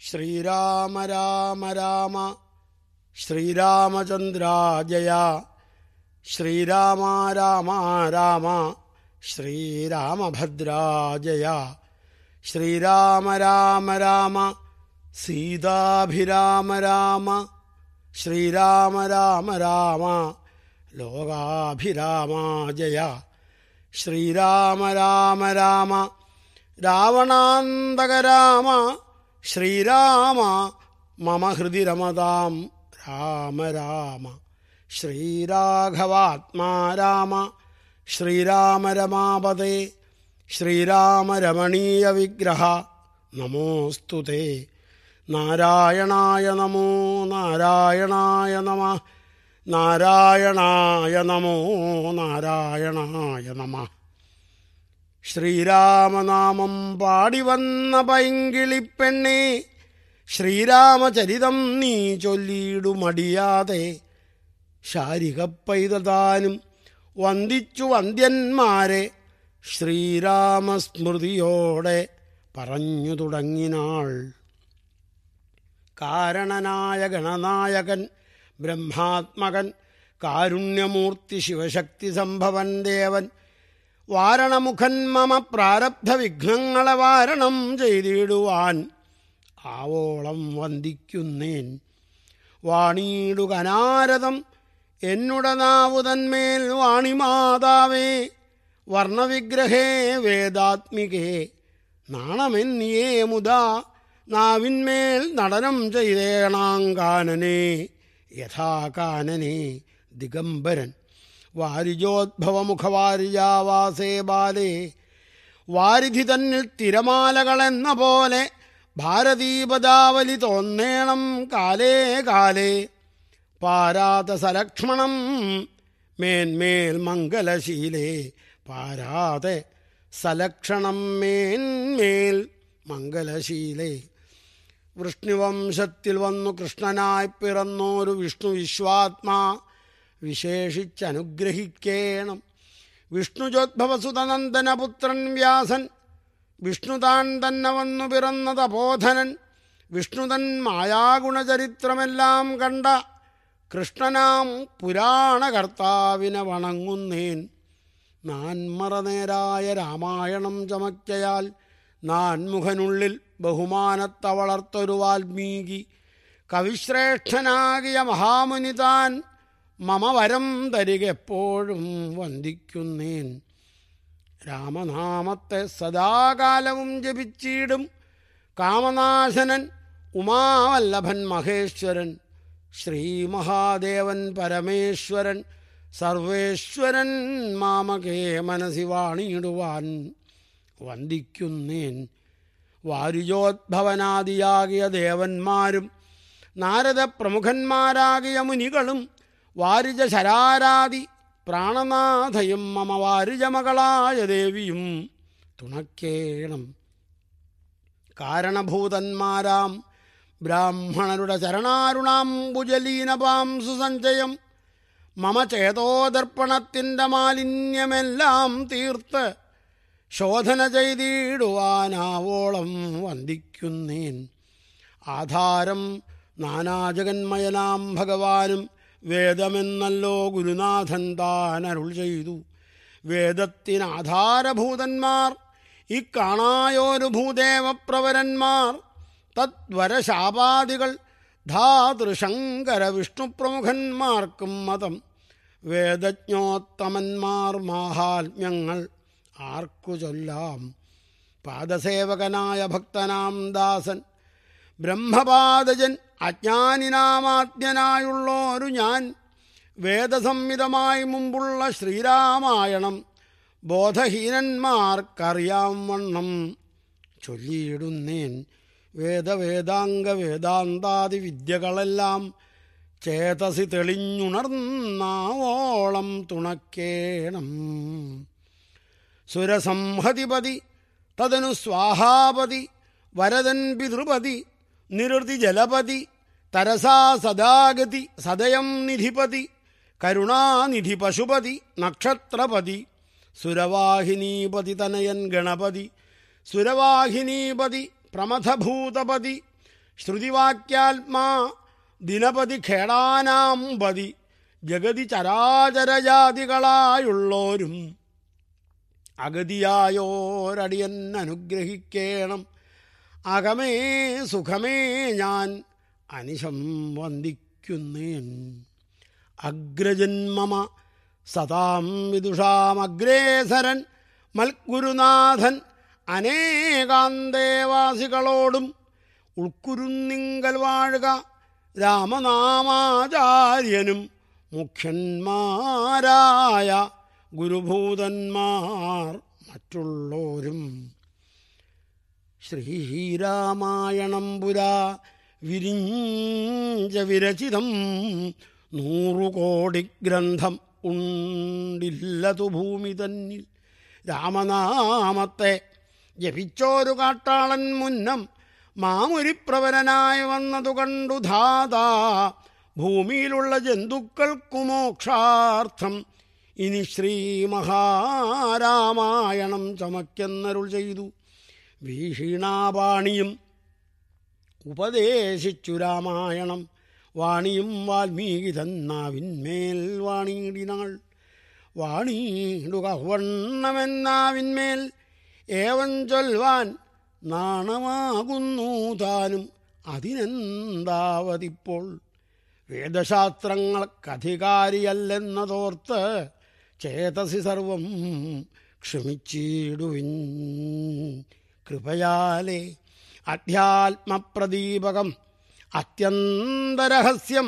ശ്രീരാമ രാമ രാമ ശ്രീരാമചന്ദ്രാജയ ശ്രീരാമ രാമ രാമ ശ്രീരാമഭദ്രാജയ ശ്രീരാമ രാമ രാമ സീതാഭിരാമ രാമ ശ്രീരാമ രാമ രാമ ലോകാഭിരാമാജയ ശ്രീരാമ രാമ രാമ രാവണാന്തക രാമ ശ്രീരാമ മമ ഹൃദി രമതാം രാമ രാമ ശ്രീരാഘവാത്മാ രാമ ശ്രീരാമ രമാപതേ ശ്രീരാമ രമണീയ വിഗ്രഹ നമോസ്തു തേ നാരായണായ നമോ നാരായണായ നമ നാരായണായ നമോ നാരായണായ നമ ശ്രീരാമനാമം പാടിവന്ന പൈങ്കിളിപ്പെണ്ണേ ശ്രീരാമചരിതം നീ ചൊല്ലിയിടുമടിയാതെ ശാരിക പൈതതാനും വന്ദിച്ചു വന്ദ്യന്മാരെ ശ്രീരാമസ്മൃതിയോടെ പറഞ്ഞു തുടങ്ങിനാൾ കാരണനായ ഗണനായകൻ ബ്രഹ്മാത്മകൻ കാരുണ്യമൂർത്തി ശിവശക്തി സംഭവൻ ദേവൻ വാരണമുഖൻ മമ പ്രാരബ്ധ വിഘ്നങ്ങളെ വാരണം ചെയ്തിടുവാൻ ആവോളം വന്ദിക്കുന്നേൻ വാണിയിടുകനാരദം എന്നുടെ നാവുതന്മേൽ വാണിമാതാവേ വർണ്ണവിഗ്രഹേ വേദാത്മികേ നാണമെന്നിയേ മുതാ നാവിന്മേൽ നടനം ചെയ്തേണാങ്കാനനെ യഥാകാനനെ ദിഗംബരൻ വാരിജോദ്ഭവമുഖവാരിജാവാസേ ബാലേ വാരിധി തന്നിൽ തിരമാലകളെന്ന പോലെ ഭാരതീപദാവലി തോന്നേണം കാലേ കാലേ പാരാത സലക്ഷ്മണം മേന്മേൽ മംഗലശീലേ പാരാതെ സലക്ഷണം മേന്മേൽ മംഗലശീലേ വൃഷ്ണുവംശത്തിൽ വന്നു കൃഷ്ണനായി പിറന്നോരു വിഷ്ണു വിശ്വാത്മാ വിശേഷിച്ചനുഗ്രഹിക്കേണം വിഷ്ണുജോദ്ഭവസുതനന്ദനപുത്രൻ വ്യാസൻ വിഷ്ണു താൻ തന്നെ വന്നു പിറന്ന തപോധനൻ വിഷ്ണുതൻ മായാഗുണചരിത്രമെല്ലാം കണ്ട കൃഷ്ണനാം പുരാണകർത്താവിനെ വണങ്ങുന്നേൻ നാൻമറനേരായ രാമായണം ചമക്കയാൽ നാൻമുഖനുള്ളിൽ ബഹുമാനത്ത വളർത്തൊരു വാൽമീകി കവിശ്രേഷ്ഠനാകിയ മഹാമുനി താൻ മമ വരം തരിക എപ്പോഴും വന്ദിക്കുന്നേൻ രാമനാമത്തെ സദാകാലവും ജപിച്ചിടും കാമനാശനൻ ഉമാവല്ലഭൻ മഹേശ്വരൻ ശ്രീമഹാദേവൻ പരമേശ്വരൻ സർവേശ്വരൻ മാമകേ മനസി വാണിയിടുവാൻ വന്ദിക്കുന്നേൻ വാരിജോദ്ഭവനാദിയാകിയ ദേവന്മാരും നാരദ പ്രമുഖന്മാരാകിയ മുനികളും വാരിജ ശരാരാതി പ്രാണനാഥയും മമ വാരിജമകളായ ദേവിയും തുണക്കേണം കാരണഭൂതന്മാരാം ബ്രാഹ്മണരുടെ ചരണാരുണാംബുജലീനപാം സുസഞ്ചയം മമ ചേതോദർപ്പണത്തിൻ്റെ മാലിന്യമെല്ലാം തീർത്ത് ശോധന ചെയ്തിടുവാനാവോളം വന്ദിക്കുന്നേൻ ആധാരം നാനാജഗന്മയനാം ഭഗവാനും വേദമെന്നല്ലോ ഗുരുനാഥൻ താൻ അരുൾ ചെയ്തു വേദത്തിനാധാരഭൂതന്മാർ ഇക്കാണായോരു ഭൂദേവപ്രവരന്മാർ തദ്വരശാപാദികൾ ധാതൃശങ്കര വിഷ്ണുപ്രമുഖന്മാർക്കും മതം വേദജ്ഞോത്തമന്മാർ മാഹാത്മ്യങ്ങൾ ആർക്കു ചൊല്ലാം പാദസേവകനായ ഭക്തനാം ദാസൻ ബ്രഹ്മപാദജൻ അജ്ഞാനിനാമാദ്യനായുള്ളോരു ഞാൻ വേദസംഹിതമായി മുമ്പുള്ള ശ്രീരാമായണം ബോധഹീനന്മാർക്കറിയാം വണ്ണം ചൊല്ലിയിടുന്നേൻ വേദവേദാംഗ വേദാന്താദി വിദ്യകളെല്ലാം ചേതസി തെളിഞ്ഞുണർന്നാവോളം തുണക്കേണം സുരസംഹതിപതി തദനു സ്വാഹാപതി വരദൻ പിതൃപതി നിരുതി ജലപതി തരസാ സദാഗതി സദയം നിധിപതി കരുണാനിധി പശുപതി നക്ഷത്രപതി സുരവാഹിനീപതി തനയൻ ഗണപതി സുരവാഹിനീപതി പ്രമഥഭൂതപതി ശ്രുതിവാക്യാത്മാ ദിനപതി ഖേടാനാം പതി ജഗതി ചരാചരജാതികളായുള്ളോരും അഗതിയായോരടിയൻ അനുഗ്രഹിക്കേണം അകമേ സുഖമേ ഞാൻ അനിശം വന്ദിക്കുന്നേൻ അഗ്രജന്മമ സതാം വിദുഷാമഗ്രേസരൻ മൽഗുരുനാഥൻ അനേകാന്തേവാസികളോടും ഉൾക്കുരുന്നിങ്കൽ വാഴുക രാമനാമാചാര്യനും മുഖ്യന്മാരായ ഗുരുഭൂതന്മാർ മറ്റുള്ളോരും ശ്രീരാമായണം പുരാ വിരിഞ്ച വിരചിതം നൂറുകോടി ഗ്രന്ഥം ഉണ്ടില്ലതു ഭൂമി തന്നിൽ രാമനാമത്തെ ജപിച്ചോരു കാട്ടാളൻ മുന്നം മാമുരിപ്രവരനായി വന്നതു കണ്ടു ധാതാ ഭൂമിയിലുള്ള ജന്തുക്കൾക്കു മോക്ഷാർത്ഥം ഇനി ശ്രീ മഹാരാമായണം ചമയ്ക്കെന്നരുൾ ചെയ്തു വീഷീണാപാണിയും ഉപദേശിച്ചു രാമായണം വാണിയും വാൽമീകി തന്നാവിന്മേൽ വാണിയിടിനാൾ വാണിയിടുക വണ്ണമെന്നാവിന്മേൽ ഏവൻ ചൊൽവാൻ നാണമാകുന്നു താനും അതിനെന്താവതിപ്പോൾ വേദശാസ്ത്രങ്ങൾക്കധികാരിയല്ലെന്നതോർത്ത് ചേതസി സർവം ക്ഷമിച്ചിടുവിൻ കൃപയാലേ അധ്യാത്മപ്രദീപകം അത്യന്തരഹസ്യം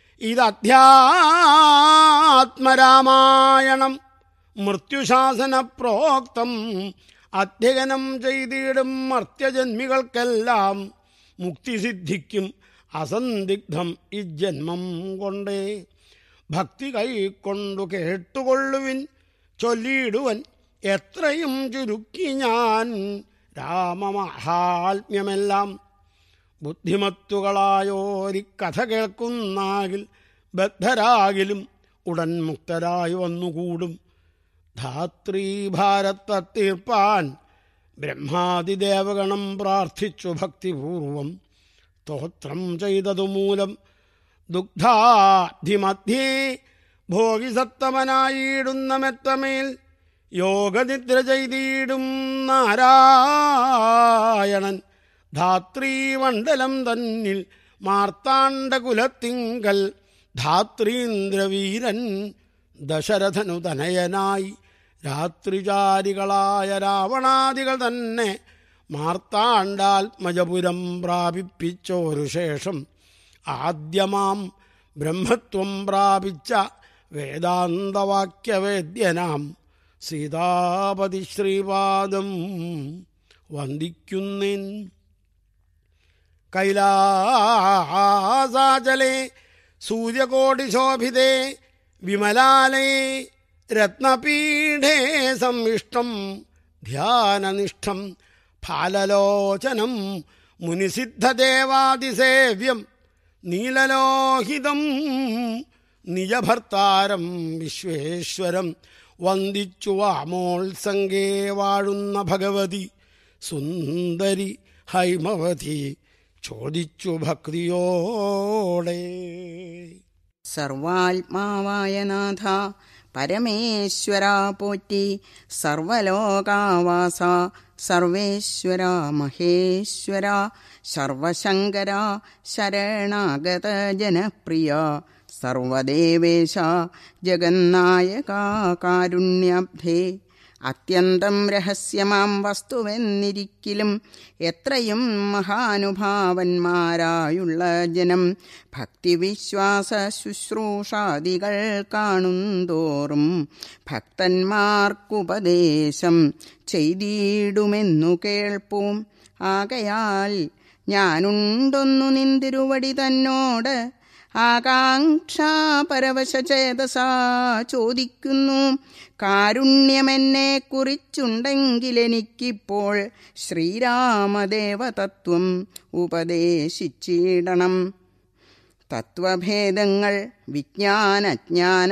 ഇതധ്യാത്മരാമായണം മൃത്യുശാസന പ്രോക്തം അധ്യയനം ചെയ്തിടും മർത്യജന്മികൾക്കെല്ലാം മുക്തിസിദ്ധിക്കും അസന്ദിഗ്ധം ഈ ജന്മം കൊണ്ടേ ഭക്തി കൈക്കൊണ്ടു കേട്ടുകൊള്ളുവിൻ ചൊല്ലിയിടുവൻ എത്രയും ചുരുക്കി ഞാൻ രാമമഹാത്മ്യമെല്ലാം ബുദ്ധിമത്തുകളായോരി കഥ കേൾക്കുന്നാകിൽ ബദ്ധരാകിലും ഉടൻ മുക്തരായി വന്നുകൂടും ധാത്രീഭാരത്തെ തീർപ്പാൻ ബ്രഹ്മാതിദേവഗണം പ്രാർത്ഥിച്ചു ഭക്തിപൂർവം സ്തോത്രം ചെയ്തതുമൂലം ദുഗ്ധാധിമധ്യേ ഭോഗിസത്തമനായിടുന്ന മെത്തമേൽ യോഗനിദ്ര ചെയ്തിടും നാരായണൻ ധാത്രീമണ്ഡലം തന്നിൽ മാർത്താണ്ഡകുലത്തിങ്കൽ ധാത്രീന്ദ്രവീരൻ ദശരഥനു തനയനായി രാത്രിചാരികളായ രാവണാദികൾ തന്നെ മാർത്താണ്ഡാത്മജപുരം പ്രാപിപ്പിച്ചോരു ശേഷം ആദ്യമാം ബ്രഹ്മത്വം പ്രാപിച്ച വേദാന്തവാക്യവേദ്യനാം സീതാപതി ശ്രീപാദം വന്ദിക്കുന്നേൻ കൈലാസാചലേ സൂര്യകോടിശോഭിതേ വിമലാലേ രത്നപീഠേ സമ്മിഷ്ടം ധ്യാനനിഷ്ഠം ഫാലലോചനം മുനിസിദ്ധദേവാതിസേവ്യം നീലലോഹിതം നിജഭർത്താരം വിശ്വേശ്വരം വന്ദിച്ചു വാമോത്സംഗേ വാഴുന്ന ഭഗവതി സുന്ദരി ഹൈമവതി ചോദിച്ചു ഭക്തിയോടെ സർവാത്മാവായ നാഥ പരമേശ്വര പോറ്റി സർവലോകാവാസ സർവേശ്വര മഹേശ്വര സർവശങ്കര ശരണാഗത ജനപ്രിയ സർവദേവേശ ജഗന്നായക കാരുണ്യാബ്ധേ അത്യന്തം രഹസ്യമാം വസ്തുവെന്നിരിക്കിലും എത്രയും മഹാനുഭാവന്മാരായുള്ള ജനം ഭക്തിവിശ്വാസ ശുശ്രൂഷാദികൾ കാണുന്തോറും ഭക്തന്മാർക്കുപദേശം ചെയ്തിടുമെന്നു കേൾപ്പൂം ആകയാൽ ഞാനുണ്ടൊന്നു നിന്തിരുവടി തന്നോട് ആകാംക്ഷാപരവശചേതസാ ചോദിക്കുന്നു കാരുണ്യമെന്നെ കുറിച്ചുണ്ടെങ്കിലെനിക്കിപ്പോൾ ശ്രീരാമദേവതത്വം ഉപദേശിച്ചിടണം തത്വഭേദങ്ങൾ വിജ്ഞാനജ്ഞാന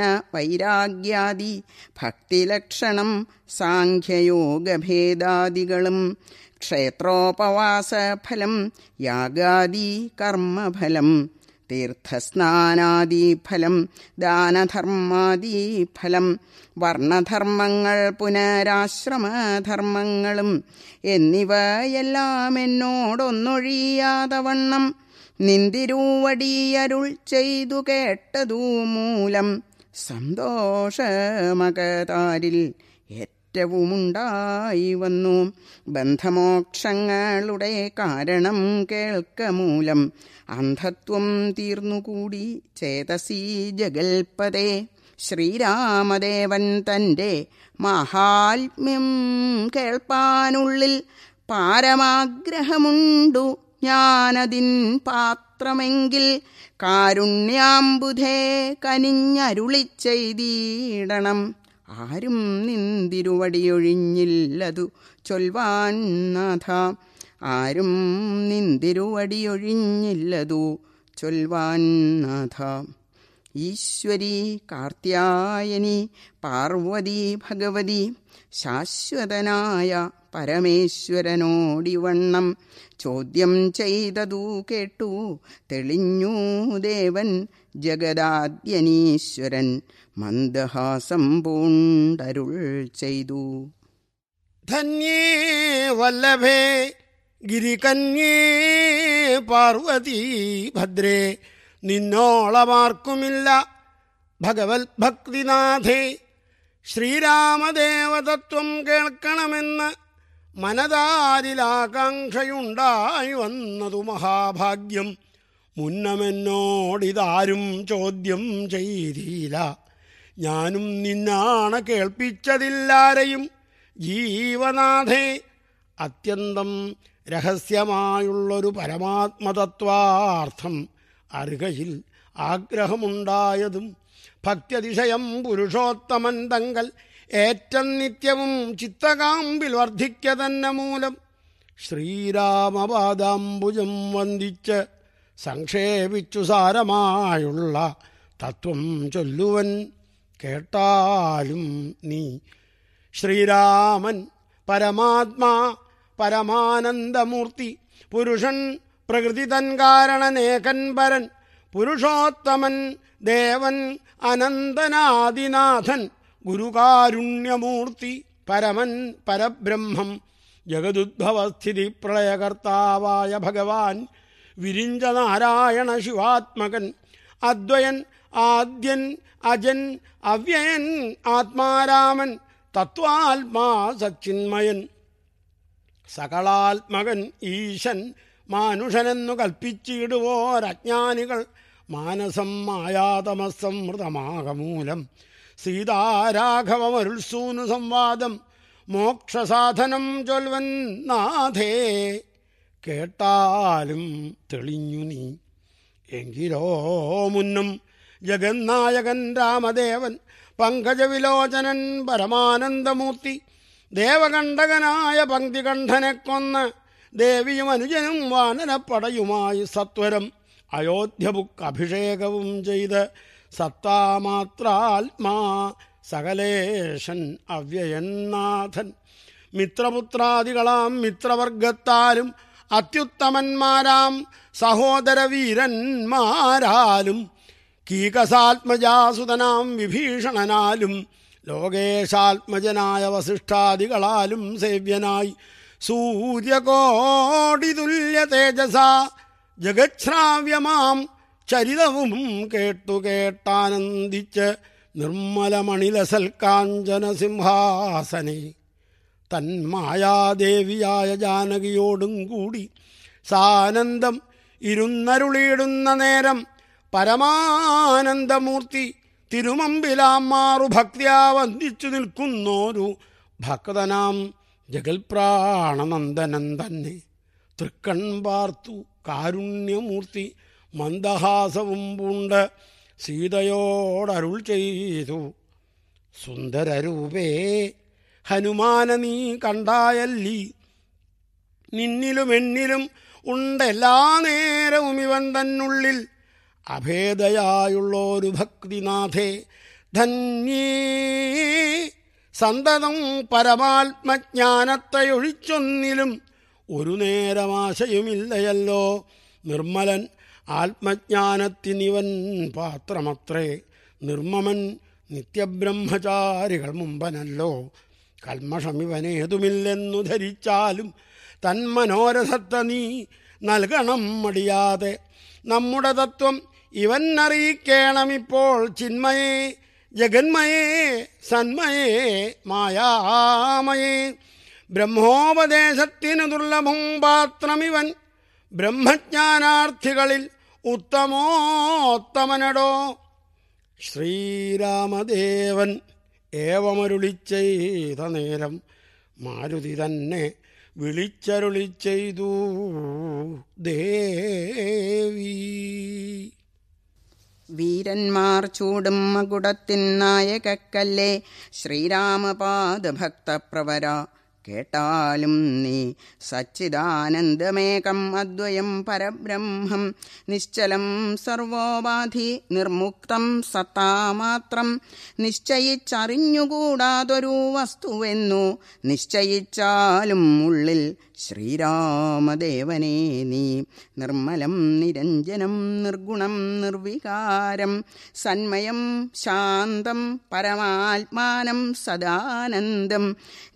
വൈരാഗ്യാദി ഭക്തിലക്ഷണം സാഖ്യയോഗഭേദാദികളും ക്ഷേത്രോപവാസഫലം യാഗാദി കർമ്മഫലം തീർത്ഥസ്നാനാദിഫലം ദാനധർമാദിഫലം വർണ്ണധർമ്മങ്ങൾ പുനരാശ്രമധർമ്മങ്ങളും എന്നിവയെല്ലാം എന്നോടൊന്നൊഴിയാതെ വണ്ണം നിന്തിരുവടിയരുൾ ചെയ്തു കേട്ടതു മൂലം സന്തോഷമകതാരിൽ ഏറ്റവുമുണ്ടായി വന്നു ബന്ധമോക്ഷങ്ങളുടെ കാരണം കേൾക്ക മൂലം അന്ധത്വം തീർന്നുകൂടി ചേതസി ജഗൽപദേ ശ്രീരാമദേവൻ തൻ്റെ മഹാത്മ്യം കേൾപ്പാനുള്ളിൽ പാരമാഗ്രഹമുണ്ടു ഞാനതിൻ പാത്രമെങ്കിൽ കാരുണ്യാംബുധേ കനിഞ്ഞരുളി ചെയ്തിടണം ആരും നിന്തിരുവടിയൊഴിഞ്ഞില്ലതു ചൊൽവാൻ നാഥ ആരും നിന്തിരുവടിയൊഴിഞ്ഞില്ലതു ചൊൽവാൻ നാഥ ഈശ്വരി കാർത്യായനി പാർവതി ഭഗവതി ശാശ്വതനായ പരമേശ്വരനോടിവണ്ണം ചോദ്യം ചെയ്തതു കേട്ടു തെളിഞ്ഞു ദേവൻ ജഗദാദ്യനീശ്വരൻ മന്ദഹാസം പൂണ്ടരുൾ ചെയ്തു ധന്യേ വല്ലഭേ ഗിരികന്യേ പാർവതി ഭദ്രേ നിന്നോളമാർക്കുമില്ല ഭഗവത് ഭക്തിനാഥേ ശ്രീരാമദേവതത്വം കേൾക്കണമെന്ന് മനതാരിലാകാംക്ഷയുണ്ടായി വന്നതു മഹാഭാഗ്യം മുന്നമെന്നോടിതാരും ചോദ്യം ചെയ്തില്ല ഞാനും നിന്നാണ് കേൾപ്പിച്ചതില്ലാരെയും ജീവനാഥേ അത്യന്തം രഹസ്യമായുള്ളൊരു പരമാത്മതത്വാർത്ഥം അർഹയിൽ ആഗ്രഹമുണ്ടായതും ഭക്തിയതിശയം പുരുഷോത്തമൻ തങ്കൽ ഏറ്റം നിത്യവും ചിത്തകാമ്പിൽ വർദ്ധിക്ക തന്നെ മൂലം ശ്രീരാമപാദാംബുജം വന്ദിച്ച് സംക്ഷേപിച്ചു സാരമായുള്ള തത്വം ചൊല്ലുവൻ കേട്ടാലും നീ ശ്രീരാമൻ പരമാത്മാ പരമാനന്ദമൂർത്തി പുരുഷൻ പ്രകൃതി തൻ കാരണനേകൻ പരൻ പുരുഷോത്തമൻ ദേവൻ അനന്തനാദിനാഥൻ ഗുരുകാരുണ്യമൂർത്തി പരമൻ പരബ്രഹ്മം ജഗദുദ്ഭവസ്ഥിതി പ്രളയകർത്താവായ ഭഗവാൻ വിരിഞ്ച നാരായണ ശിവാത്മകൻ അദ്വയൻ ആദ്യൻ അജൻ അവ്യയൻ ആത്മാരാമൻ തത്വാത്മാ സച്ചിന്മയൻ സകളാത്മകൻ ഈശൻ മാനുഷനെന്നു കൽപ്പിച്ചിടുവോരജ്ഞാനികൾ മാനസം മായാതമസംമൃതമാകമൂലം സീതാരാഘവമരുൾസൂനു സംവാദം മോക്ഷസാധനം ചൊൽവൻ നാഥേ കേട്ടാലും തെളിഞ്ഞു നീ എങ്കിലോ മുന്നും ജഗന്നായകൻ രാമദേവൻ പങ്കജവിലോചനൻ പരമാനന്ദമൂർത്തി ദേവകണ്ഠകനായ പങ്ക്തികണ്ഠനെ കൊന്ന് ദേവിയും അനുജനും വാനരപ്പടയുമായി സത്വരം അയോധ്യബുക്ക് അഭിഷേകവും ചെയ്ത് സത്താമാത്രാത്മാ സകലേശൻ അവ്യയന്നാഥൻ മിത്രപുത്രാദികളാം മിത്രവർഗത്താലും അത്യുത്തമന്മാരാം സഹോദരവീരന്മാരാലും കീകസാത്മജാസുതനാം വിഭീഷണനാലും ലോകേശാത്മജനായ വസിഷ്ഠാദികളാലും സേവ്യനായി സൂര്യകോടിതുല്യ തേജസ ജഗച്ഛ്രാവ്യമാം ചരിതവും കേട്ടു കേട്ടാനന്ദിച്ച് നിർമ്മലമണിലസൽ കാഞ്ചന സിംഹാസനെ തന്മായാദേവിയായ ജാനകിയോടും കൂടി സാനന്ദം ഇരുന്നരുളിയിടുന്ന നേരം പരമാനന്ദമൂർത്തി തിരുമമ്പിലാമാറു ഭക്തിയാ വന്ദിച്ചു നിൽക്കുന്നോരു ഭക്തനാം ജഗൽപ്രാണനന്ദനൻ തന്നെ തൃക്കൺ പാർത്തു കാരുണ്യമൂർത്തി മന്ദഹാസവും പൂണ്ട് സീതയോടരുൾ ചെയ്തു സുന്ദരരൂപേ ഹനുമാന നീ കണ്ടായല്ലി നിന്നിലും എന്നിലും ഉണ്ടെല്ലാ നേരവും ഇവൻ തന്നുള്ളിൽ അഭേദയായുള്ളൊരു ഭക്തിനാഥേ ധന്യേ സന്തതം പരമാത്മജ്ഞാനത്തെ ഒഴിച്ചൊന്നിലും ഒരു നേരമാശയുമില്ലയല്ലോ നിർമ്മലൻ ആത്മജ്ഞാനത്തിനിവൻ പാത്രമത്രേ നിർമ്മമൻ നിത്യബ്രഹ്മചാരികൾ മുമ്പനല്ലോ കൽമഷമിവനേതുമില്ലെന്നു ധരിച്ചാലും തന്മനോരഥത്തെ നീ നൽകണം മടിയാതെ നമ്മുടെ തത്വം ഇവൻ അറിയിക്കണമിപ്പോൾ ചിന്മയേ ജഗന്മയേ സന്മയേ മായാമയേ ബ്രഹ്മോപദേശത്തിന് ദുർലഭം പാത്രമിവൻ ബ്രഹ്മജ്ഞാനാർത്ഥികളിൽ ഉത്തമോത്തമനടോ ശ്രീരാമദേവൻ ഏവമരുളി ചെയ്ത നേരം മാരുതി തന്നെ വിളിച്ചരുളി ചെയ്തു ദേവി വീരന്മാർ ചൂടും മകുടത്തിൻ നായകക്കല്ലേ ശ്രീരാമപാദഭക്തപ്രവര കേട്ടാലും നീ സച്ചിദാനന്ദമേകം അദ്വയം പരബ്രഹ്മം നിശ്ചലം സർവോപാധി നിർമുക്തം സത്താമാത്രം നിശ്ചയിച്ചറിഞ്ഞുകൂടാതൊരു വസ്തുവെന്നു നിശ്ചയിച്ചാലും ഉള്ളിൽ ശ്രീരാമദേവനെ നീ നിർമ്മലം നിരഞ്ജനം നിർഗുണം നിർവികാരം സന്മയം ശാന്തം പരമാത്മാനം സദാനന്ദം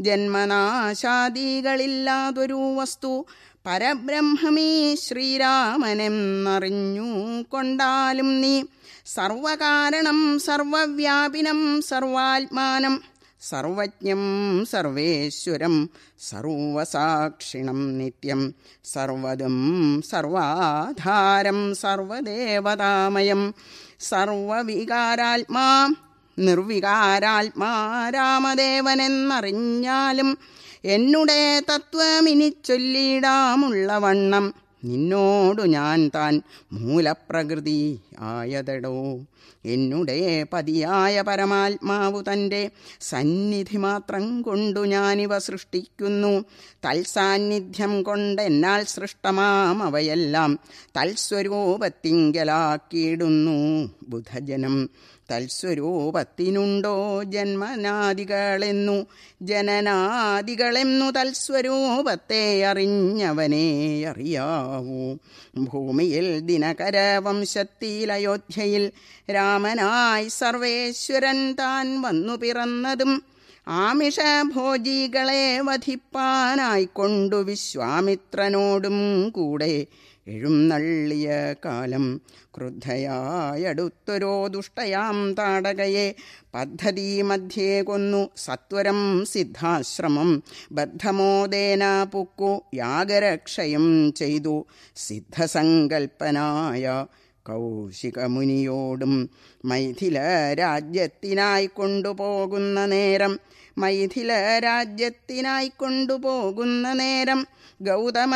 ജന്മനാശാദികളില്ലാതൊരു വസ്തു പരബ്രഹ്മമീ ശ്രീരാമനെന്നറിഞ്ഞു കൊണ്ടാലും നീ സർവകാരണം സർവവ്യാപിനം സർവാത്മാനം സർവജ്ഞം സർവേശ്വരം സർവസാക്ഷിണം നിത്യം സർവതും സർവാധാരം സർവദേവതാമയം സർവവികാരാത്മാ നിർവികാരാത്മാ രാമദേവനെന്നറിഞ്ഞാലും എന്നുടെ തത്വമിനി ചൊല്ലിടാമുള്ളവണ്ണം നിന്നോടു ഞാൻ താൻ മൂലപ്രകൃതി ആയതടോ എന്നുടെ പതിയായ പരമാത്മാവു തൻ്റെ സന്നിധി മാത്രം കൊണ്ടു ഞാനിവ സൃഷ്ടിക്കുന്നു തൽസാന്നിധ്യം കൊണ്ടെന്നാൽ സൃഷ്ടമാം അവയെല്ലാം തൽസ്വരൂപത്തിങ്കലാക്കിയിടുന്നു ബുധജനം തൽസ്വരൂപത്തിനുണ്ടോ ജന്മനാദികളെന്നു ജനനാദികളെന്നു തൽസ്വരൂപത്തെ അറിഞ്ഞവനെ അറിയാവൂ ഭൂമിയിൽ ദിനകര വംശത്തിൽ അയോധ്യയിൽ രാമനായി സർവേശ്വരൻ താൻ വന്നു പിറന്നതും ആമിഷഭോജികളെ വധിപ്പാനായി കൊണ്ടു വിശ്വാമിത്രനോടും കൂടെ എഴുന്നള്ളിയ കാലം ക്രുദ്ധയായടുത്തൊരോ ദുഷ്ടയാം താടകയെ പദ്ധതി മധ്യേ കൊന്നു സത്വരം സിദ്ധാശ്രമം ബദ്ധമോദേന പുക്കു യാഗരക്ഷയും ചെയ്തു സിദ്ധസങ്കൽപ്പനായ കൗശികമുനിയോടും മൈഥില രാജ്യത്തിനായി കൊണ്ടുപോകുന്ന നേരം മൈഥില രാജ്യത്തിനായി കൊണ്ടുപോകുന്ന നേരം ഗൗതമ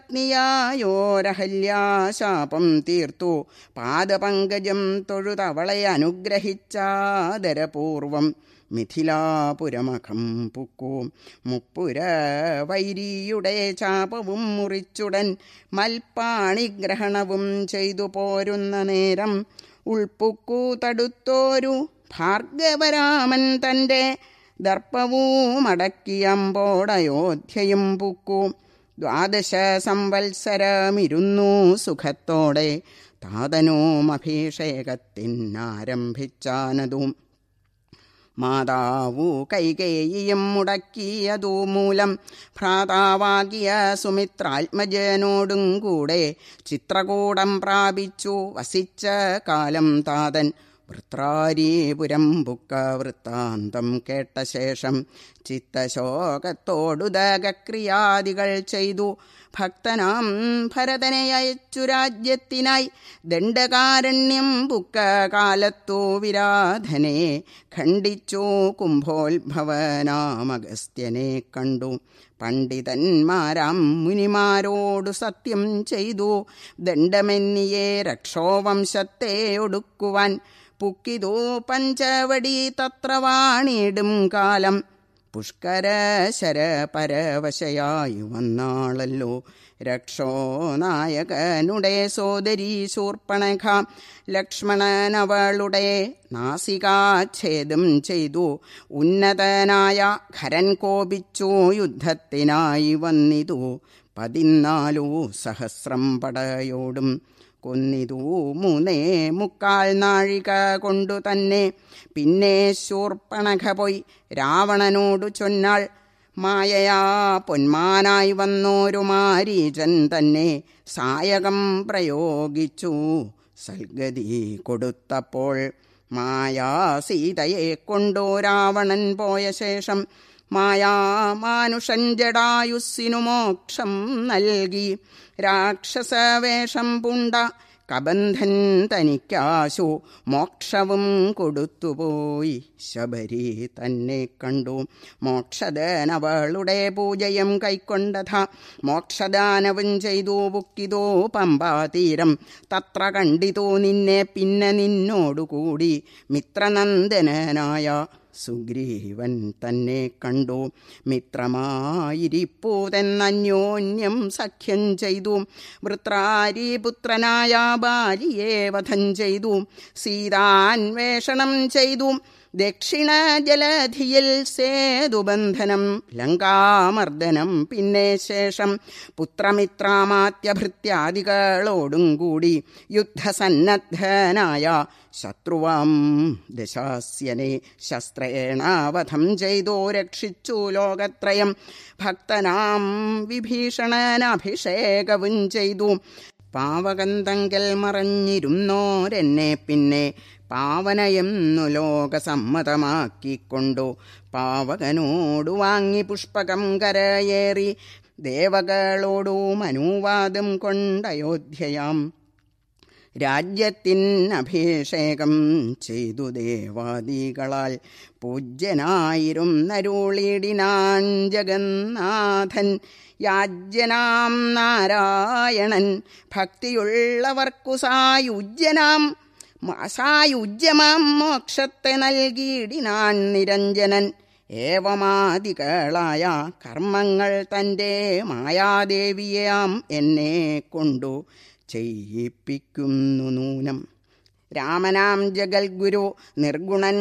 പത്നിയായോരഹല്യാശാപം തീർത്തു പാദപങ്കജം തൊഴുതവളെ അനുഗ്രഹിച്ചാദരപൂർവം മിഥിലാപുരമഖം പുക്കു മുപ്പുര വൈരിയുടെ ചാപവും മുറിച്ചുടൻ മൽപ്പാണിഗ്രഹണവും ചെയ്തു പോരുന്ന നേരം ഉൾപ്പുക്കു തടുത്തോരു ഭാർഗവരാമൻ തൻ്റെ ദർപ്പവുമടക്കിയമ്പോടയോധ്യയും പുക്കു ദ്വാദശ സംവത്സരമിരുന്നു സുഖത്തോടെ താതനോം അഭിഷേകത്തിനാരംഭിച്ചാനതും മാതാവു കൈകേയിയും മുടക്കിയതു മൂലം ഭ്രാതാവാകിയ സുമിത്രാത്മജനോടും കൂടെ ചിത്രകൂടം പ്രാപിച്ചു വസിച്ച കാലം താതൻ വൃത്രാരീപുരം ബുക്ക വൃത്താന്തം കേട്ട ശേഷം ചിത്തശോകത്തോടുദകക്രിയാദികൾ ചെയ്തു ഭക്തനാം ഭരതനെ അയച്ചു രാജ്യത്തിനായി ദണ്ഡകാരണ്യം ബുക്ക കാലത്തു വിരാധനെ ഖണ്ഡിച്ചു കുംഭോത്ഭവനാമഗസ്ത്യനെ കണ്ടു പണ്ഡിതന്മാരാം മുനിമാരോടു സത്യം ചെയ്തു ദണ്ഡമെന്നിയെ രക്ഷോവംശത്തെ ഒടുക്കുവാൻ പുക്കിതു പഞ്ചവടി തത്ര വാണിടും കാലം പുഷ്കര ശര പരവശയായി വന്നാളല്ലോ രക്ഷോ നായകനുടെ സോദരി ശൂർപ്പണഖ ലക്ഷ്മണനവളുടെ നാസികാച്ഛേദം ചെയ്തു ഉന്നതനായ ഖരൻ കോപിച്ചു യുദ്ധത്തിനായി വന്നിതു പതിനാലു സഹസ്രം പടയോടും കൊന്നിതു മൂന്നേ മുക്കാൽ നാഴിക കൊണ്ടു തന്നെ പിന്നെ ശൂർപ്പണഖ പോയി രാവണനോടു ചൊന്നാൾ മായയാ പൊന്മാനായി വന്നോരു മാരീചൻ തന്നെ സായകം പ്രയോഗിച്ചു സൽഗതി കൊടുത്തപ്പോൾ മായാ സീതയെ കൊണ്ടു രാവണൻ പോയ ശേഷം മായാമാനുഷൻ ജടായുസ്സിനു മോക്ഷം നൽകി രാക്ഷസവേഷം പൂണ്ട കബന്ധൻ തനിക്കാശു മോക്ഷവും കൊടുത്തുപോയി ശബരി തന്നെ കണ്ടു മോക്ഷദാനവളുടെ പൂജയും കൈക്കൊണ്ടഥ മോക്ഷദാനവും ചെയ്തു ബുക്കിതോ പമ്പാതീരം തത്ര കണ്ടിതു നിന്നെ പിന്നെ നിന്നോടുകൂടി മിത്രനന്ദനായ സുഗ്രീവൻ തന്നെ കണ്ടു മിത്രമായിരിപ്പൂതെന്നന്യോന്യം സഖ്യം ചെയ്തു വൃത്രാരിപുത്രനായ ബാലിയെ വധം ചെയ്തു സീതാന്വേഷണം ചെയ്തു ദക്ഷിണ ജലധിയിൽ സേതുബന്ധനം ലങ്കാമർദ്ദനം പിന്നെ ശേഷം പുത്രമിത്രാമാത്യഭൃത്യാദികളോടും കൂടി യുദ്ധസന്നദ്ധനായ ശത്രുവാം ദശാസ്യനെ ശസ്ത്രേണാവധം ചെയ്തോ രക്ഷിച്ചു ലോകത്രയം ഭക്തനാം വിഭീഷണനഭിഷേകവും ചെയ്തു പാവകന്തങ്കൽ മറഞ്ഞിരുന്നോരെന്നെ പിന്നെ പാവനയെന്നു ലോകസമ്മതമാക്കിക്കൊണ്ടു പാവകനോടു വാങ്ങി പുഷ്പകം കരയേറി ദേവകളോടു മനുവാദം കൊണ്ടയോധ്യയാം രാജ്യത്തിനഭിഷേകം ചെയ്തു ദേവാദികളാൽ പൂജ്യനായിരുന്നരുളിടിനാൻ ജഗന്നാഥൻ യാജ്യനാം നാരായണൻ ഭക്തിയുള്ളവർക്കു സായുജ്യനാം സായുജ്യമാം മോക്ഷത്തെ നൽകിയിടിനാൻ നിരഞ്ജനൻ ഏവമാദികളായ കർമ്മങ്ങൾ തൻ്റെ മായാദേവിയാം എന്നെ കൊണ്ടു ചെയ്യിപ്പിക്കുന്നു നൂനം രാമനാം ജഗൽഗുരു നിർഗുണൻ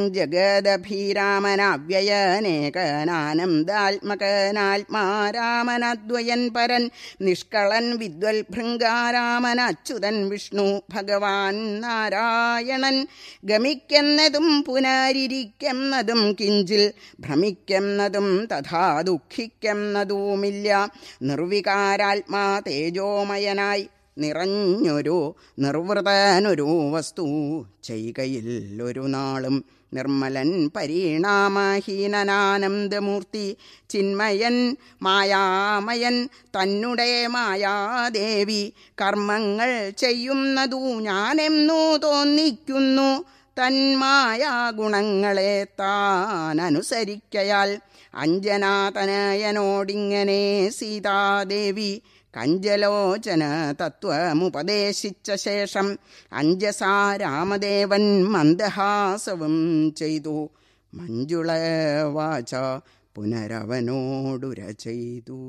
ജഗദഭീരാമനവ്യയനേകനാനന്ദാത്മകനാത്മാ രാമനദ്വയൻ പരൻ നിഷ്കളൻ വിദ്വൽ ഭൃംഗാരാമനച്യുതൻ വിഷ്ണു ഭഗവാൻ നാരായണൻ ഗമിക്കുന്നതും പുനരിരിക്കുന്നതും കിഞ്ചിൽ ഭ്രമിക്കുന്നതും തഥാ ദുഃഖിക്കുന്നതുമില്ല നിർവികാരാത്മാ തേജോമയനായി നിറഞ്ഞൊരു നിർവൃതനൊരു വസ്തു ചെയ്കയിൽ ഒരു നാളും നിർമ്മലൻ പരിണാമഹീനനാനന്ദമൂർത്തി ചിന്മയൻ മായാമയൻ തന്നെ മായാദേവി കർമ്മങ്ങൾ ചെയ്യുന്നതു ഞാനെന്നു തോന്നിക്കുന്നു തന്മായ ഗുണങ്ങളെ താൻ അനുസരിക്കയാൽ അഞ്ജനാതനയനോടിങ്ങനെ സീതാദേവി കഞ്ചലോചന തത്വമുപദേശിച്ച ശേഷം അഞ്ജസാ രാമദേവൻ മന്ദഹാസവും ചെയ്തു മഞ്ജുള വാച പുനരവനോടുര ചെയ്തു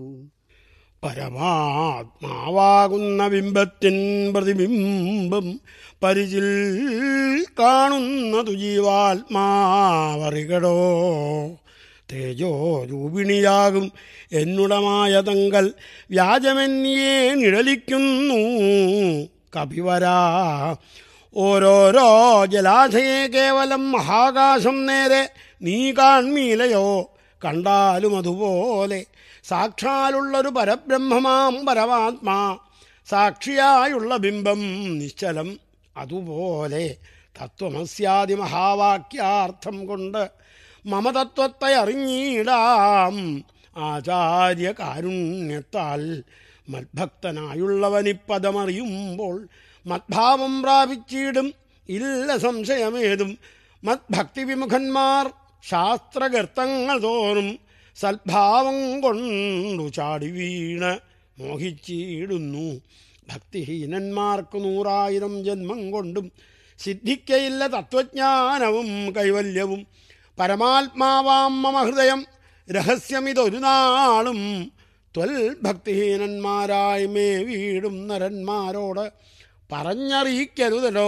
പരമാത്മാവാകുന്ന ബിംബത്തിൻ പ്രതിബിംബം പരിചിൽ കാണുന്നതു ജീവാത്മാവറികടോ തേജോ രൂപിണിയാകും എന്നുടമായ തങ്കൽ വ്യാജമെന്നിയെ നിഴലിക്കുന്നു കപിവരാ ഓരോരോ ജലാശയെ കേവലം മഹാകാശം നേരെ നീ കാൺമീലയോ കണ്ടാലും അതുപോലെ സാക്ഷാലുള്ളൊരു പരബ്രഹ്മമാം പരമാത്മാ സാക്ഷിയായുള്ള ബിംബം നിശ്ചലം അതുപോലെ തത്വമസ്യാദി മഹാവാക്യാർത്ഥം കൊണ്ട് മമതത്വത്തെ അറിഞ്ഞിടാം ആചാര്യ കാരുണ്യത്താൽ മത്ഭക്തനായുള്ളവനിപ്പദമറിയുമ്പോൾ മദ്ഭാവം പ്രാപിച്ചിടും ഇല്ല സംശയമേതും മത്ഭക്തി വിമുഖന്മാർ ശാസ്ത്രഗർത്തങ്ങൾ തോറും സൽഭാവം കൊണ്ടു ചാടി വീണ് മോഹിച്ചിടുന്നു ഭക്തിഹീനന്മാർക്ക് നൂറായിരം ജന്മം കൊണ്ടും സിദ്ധിക്കയില്ല തത്വജ്ഞാനവും കൈവല്യവും പരമാത്മാവാം മമ ഹൃദയം രഹസ്യമിതൊരു നാളും ത്വൽ ഭക്തിഹീനന്മാരായി മേ വീടും നരന്മാരോട് പറഞ്ഞറിയിക്കരുതലോ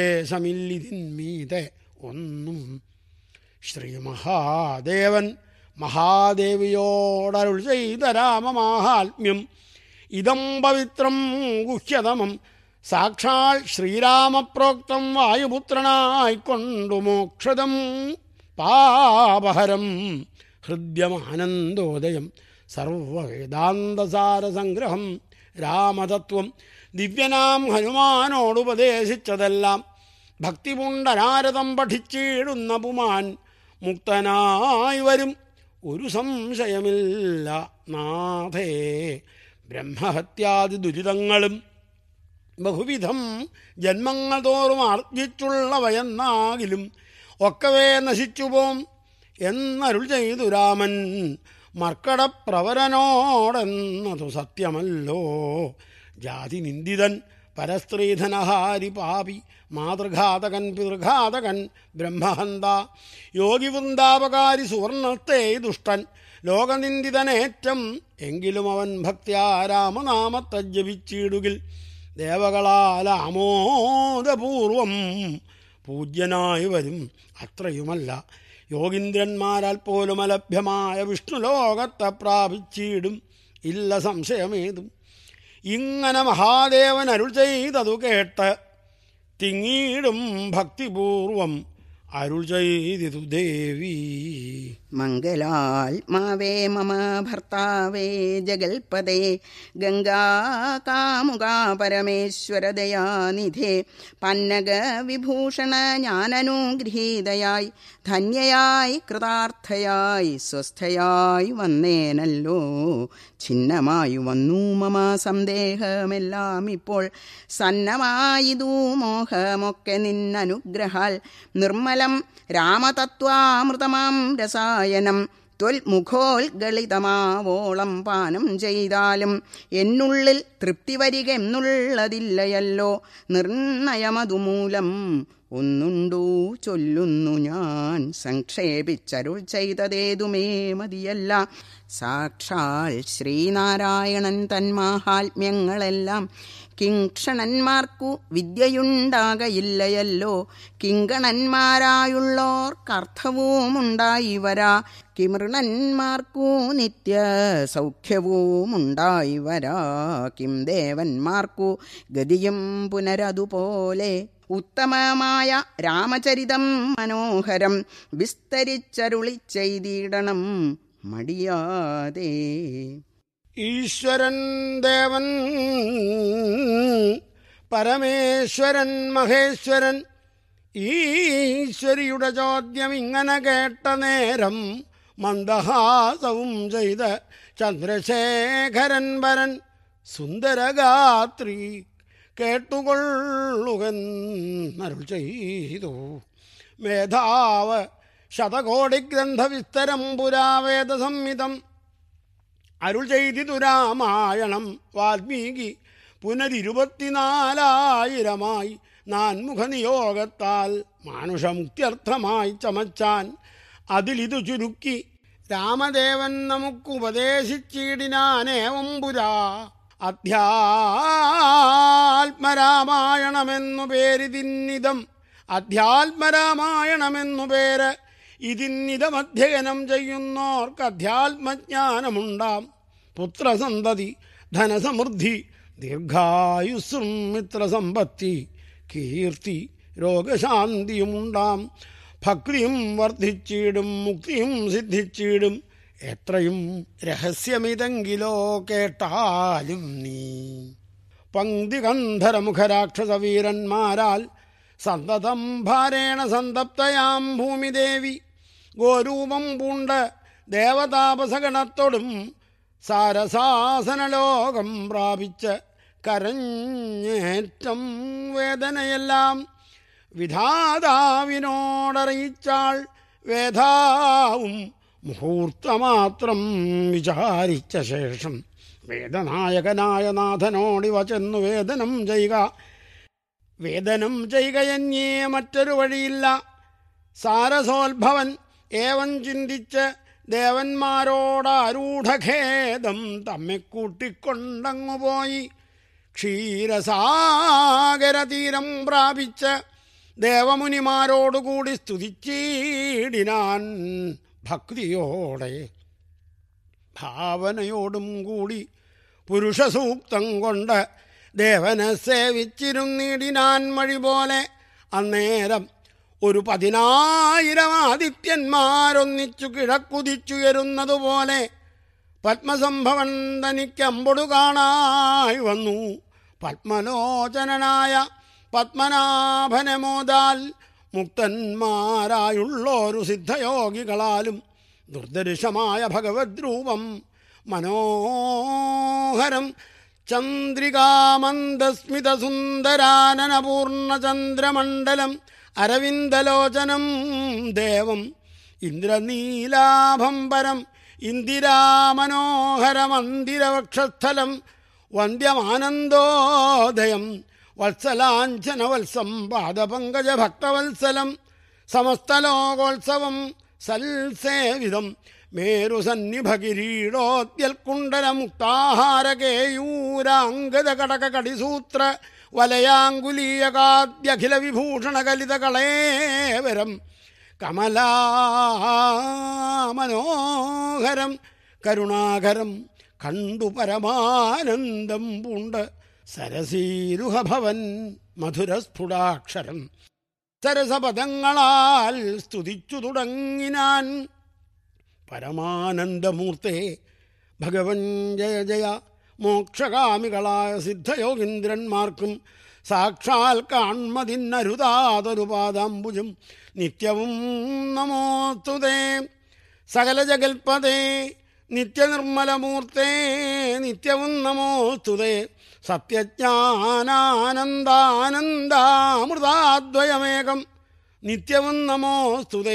പരമമുപദേശമില്ലിതിന്മീതെ ഒന്നും ശ്രീ മഹാദേവൻ മഹാദേവിയോടരുൾ ചെയ്ത രാമമാഹാത്മ്യം ഇതം പവിത്രം ഗുഹ്യതമം സാക്ഷാൽ ശ്രീരാമപ്രോക്തം വായുപുത്രനായിക്കൊണ്ടു മോക്ഷദം പാപഹരം ഹൃദ്യമാനന്ദോദയം സർവവേദാന്തസാരസംഗ്രഹം രാമതത്വം ദിവ്യനാം ഹനുമാനോടുപദേശിച്ചതെല്ലാം ഭക്തിപുണ്ടനാരതം പഠിച്ചിടുന്ന പുമാൻ മുക്തനായി വരും ഒരു സംശയമില്ല നാഥേ ബ്രഹ്മഹത്യാദി ദുരിതങ്ങളും ബഹുവിധം ജന്മങ്ങൾ തോറും ആർജിച്ചുള്ളവയെന്നാകിലും ഒക്കവേ നശിച്ചുപോം എന്നരുൾ ചെയ്തു രാമൻ മർക്കടപ്രവരനോടെന്നതു സത്യമല്ലോ ജാതി നിന്ദിതൻ പരസ്ത്രീധനഹാരി പാപി മാതൃഘാതകൻ പിതൃഘാതകൻ ബ്രഹ്മഹന്ത യോഗി വൃന്ദാപകാരി സുവർണത്തെ ദുഷ്ടൻ ലോകനിന്ദിതനേറ്റം എങ്കിലും അവൻ ഭക്ത്യാ രാമനാമത്തെ ജപിച്ചിടുകിൽ ദേവകളാൽ ആമോദപൂർവം പൂജ്യനായി വരും അത്രയുമല്ല യോഗീന്ദ്രന്മാരാൽ പോലും അലഭ്യമായ വിഷ്ണുലോകത്തെ പ്രാപിച്ചിടും ഇല്ല സംശയമേതും ഇങ്ങനെ മഹാദേവൻ അരുൾ ചെയ്തതു കേട്ട് തിങ്ങീടും ഭക്തിപൂർവം അരുൾ ചെയ്തിതു ദേവി മംഗലാത്മാവേ മമ ഭർത്താവേ ജഗൽപദേ ഗംഗാകാമുകാ പരമേശ്വരദയാനിധേ പന്നക വിഭൂഷണ ജ്ഞാനനുഗൃഹീതയായി ധന്യയായി കൃതാർത്ഥയായി സ്വസ്ഥയായി വന്നേനല്ലോ ഛിന്നമായി വന്നു മമ സന്ദേഹമെല്ലാം ഇപ്പോൾ സന്നമായിതു മോഹമൊക്കെ നിന്നനുഗ്രഹാൽ നിർമ്മലം രാമതത്വാമൃതമാം രസായനം ത്വൽമുഖോൽഗളിതമാവോളം പാനം ചെയ്താലും എന്നുള്ളിൽ തൃപ്തി വരിക എന്നുള്ളതില്ലയല്ലോ നിർണയമതുമൂലം ഒന്നുണ്ടു ചൊല്ലുന്നു ഞാൻ സംക്ഷേപിച്ചരുൾ ചെയ്തതേതുമേ മതിയല്ല സാക്ഷാൽ ശ്രീനാരായണൻ തന്മാഹാത്മ്യങ്ങളെല്ലാം കിങ്കണന്മാർക്കു വിദ്യയുണ്ടാകയില്ലയല്ലോ കിങ്കണന്മാരായുള്ളോർക്കർത്ഥവുമുണ്ടായി വരാ കിമൃണന്മാർക്കു നിത്യ സൗഖ്യവുമുണ്ടായി വരാ കിം ദേവന്മാർക്കു ഗതിയും പുനരതുപോലെ ഉത്തമമായ രാമചരിതം മനോഹരം വിസ്തരിച്ചരുളി ചെയ്തിടണം മടിയാതെ ഈശ്വരൻ ദേവൻ പരമേശ്വരൻ മഹേശ്വരൻ ഈശ്വരിയുടെ ചോദ്യം ഇങ്ങനെ കേട്ട നേരം മന്ദഹാസവും ചെയ്ത് ചന്ദ്രശേഖരൻ വരൻ സുന്ദരഗാത്രി കേട്ടുകൊള്ളുകെന്നരുൾ ചെയ്തു മേധാവ് ശതകോടിഗ്രന്ഥവിസ്തരം പുരാവേദ സംഹിതം അരുൾ ചെയ്തിതു രാമായണം വാൽമീകി പുനരിരുപത്തിനാലായിരമായി നാൻമുഖനിയോഗത്താൽ മാനുഷമുക്തിയർത്ഥമായി ചമച്ചാൻ അതിലിതു ചുരുക്കി രാമദേവൻ നമുക്ക് ഉപദേശിച്ചിടിനാനേവം പുരാ അധ്യാത്മരാമായണമെന്നു പേരിതിന്നിതം അധ്യാത്മരാമായണമെന്നു പേര് ഇതിന്നിതം അധ്യയനം ചെയ്യുന്നോർക്ക് അധ്യാത്മജ്ഞാനമുണ്ടാം പുത്രസന്തതി ധനസമൃദ്ധി ദീർഘായുസ്സും മിത്രസമ്പത്തി കീർത്തി രോഗശാന്തിയുമുണ്ടാം ഭക്തിയും വർദ്ധിച്ചിടും മുക്തിയും സിദ്ധിച്ചിടും എത്രയും രഹസ്യമിതെങ്കിലോ കേട്ടാലും നീ പങ്ക്തികന്ധരമുഖരാക്ഷസവീരന്മാരാൽ സന്തതം ഭാരേണ സന്തപ്തയാം ഭൂമിദേവി ഗോരൂപം പൂണ്ട് ദേവതാപസഗണത്തോടും സാരസാസനലോകം പ്രാപിച്ച് കരഞ്ഞേറ്റം വേദനയെല്ലാം വിധാതാവിനോടറിയിച്ചാൾ വേദാവും മുഹൂർത്തമാത്രം വിചാരിച്ച ശേഷം വേദനായകനായ നാഥനോടിവ ചെന്നു വേദനം ചെയ്യുക വേദനം ചെയ്യുകയന്യേ മറ്റൊരു വഴിയില്ല സാരസോത്ഭവൻ ഏവം ചിന്തിച്ച് ദേവന്മാരോടാരൂഢഖേദം തമ്മെ കൂട്ടിക്കൊണ്ടങ്ങുപോയി ക്ഷീരസാഗരതീരം പ്രാപിച്ച് ദേവമുനിമാരോടുകൂടി സ്തുതിച്ചീടിനാൻ ഭക്തിയോടെ ഭാവനയോടും കൂടി പുരുഷസൂക്തം കൊണ്ട് ദേവനെ സേവിച്ചിരുന്നിടിനാൻ മഴി പോലെ അന്നേരം ഒരു പതിനായിരം ആദിത്യന്മാരൊന്നിച്ചു കിഴക്കുതിച്ചുയരുന്നതുപോലെ പത്മസംഭവൻ തനിക്കമ്പൊടു കാണായി വന്നു പത്മലോചനനായ പത്മനാഭനെ മോദാൽ മുക്തന്മാരായുള്ളോരു സിദ്ധയോഗികളാലും ദുർദർശമായ ഭഗവത് രൂപം മനോഹരം ചന്ദ്രികാമന്ദസ്മിത സുന്ദരാനനപൂർണചന്ദ്രമണ്ഡലം അരവിന്ദലോചനം ദേവം ഇന്ദ്രനീലാഭംബരം ഇന്ദിരാമനോഹരമന്ദിരവക്ഷസ്ഥലം വന്ദ്യമാനന്ദോദയം വത്സലാഞ്ചനവത്സം പാദപങ്കജ ഭക്തവത്സലം സമസ്തലോകോത്സവം സൽസേവിതം മേരുസന്നിഭകിരീടോദ്യൽക്കുണ്ടലമുക്താഹാരകേയൂരാംഗത കടക കടിസൂത്ര വലയാങ്കുലീയകാദ്യഖില വിഭൂഷണ കലിത കളേവരം കമലാമനോഹരം കരുണാകരം കണ്ടു പരമാനന്ദം പൂണ്ട് സരസീരുഹഭവൻ മധുരസ്ഫുടാക്ഷരം സരസപദങ്ങളാൽ സ്തുതിച്ചു തുടങ്ങിനാൻ പരമാനന്ദമൂർത്തേ ഭഗവൻ ജയ ജയ മോക്ഷകാമികളായ സിദ്ധയോഗീന്ദ്രന്മാർക്കും സാക്ഷാൽ കാൺമതിന്നരുതാതൊരു പാദാംബുജം നിത്യവും നമോസ്തുതേ സകല ജഗൽപദേ നിത്യനിർമ്മലമൂർത്തേ നിത്യവും നമോസ്തുതേ സത്യജ്ഞാനാനന്ദാനന്ദാമൃതാദ്വയമേകം നിത്യവും നമോസ്തുതേ